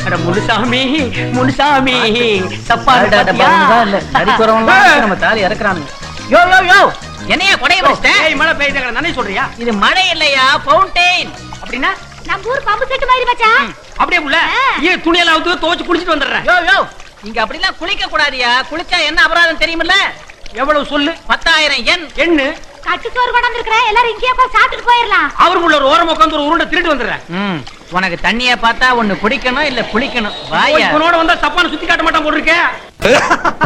அட முனுசாமி முனுசாமி சப்பாடு அட, அட, பாத்தியா? பாருங்க, இல்ல, நடிக்கு வரவன்லாம் நம்ம தாலி இறக்குறானுங்க யோ யோ யோ என்னையா கொடைய வச்சிட்ட ஏய் மழை பெய்யுது நானே சொல்றியா இது மழை இல்லையா ஃபவுண்டைன் அப்படின்னா நம்ம ஊர் பம்பு செட்டு மாதிரி மச்சான் அப்படியே புள்ள ஆ. ஏன் துணியெல்லாம் அவுத்து துவைச்சு குளிச்சிட்டு வந்துடுறேன் யோ யோ இங்க அப்படிலாம் குளிக்க கூடாதியா குளிச்சா என்ன அபராதம் தெரியுமில்ல எவ்வளவு சொல்லு பத்தாயிரம் எண் எண்ணு கட்டு சோறு கொண்டு இருக்கிறேன் எல்லாரும் இங்கேயே போய் சாப்பிட்டுட்டு போயிடலாம் அவருக்குள்ள ஒரு ஓரம் உட்காந்து ஒரு உருண்டை திருட்டு வந்துடுறேன் ம் உனக்கு தண்ணிய பார்த்தா ஒண்ணு குடிக்கணும் இல்ல குளிக்கணும் வாயா இவனோட வந்தா சப்பான சுத்தி காட்ட மாட்டான் போட்டிருக்கேன்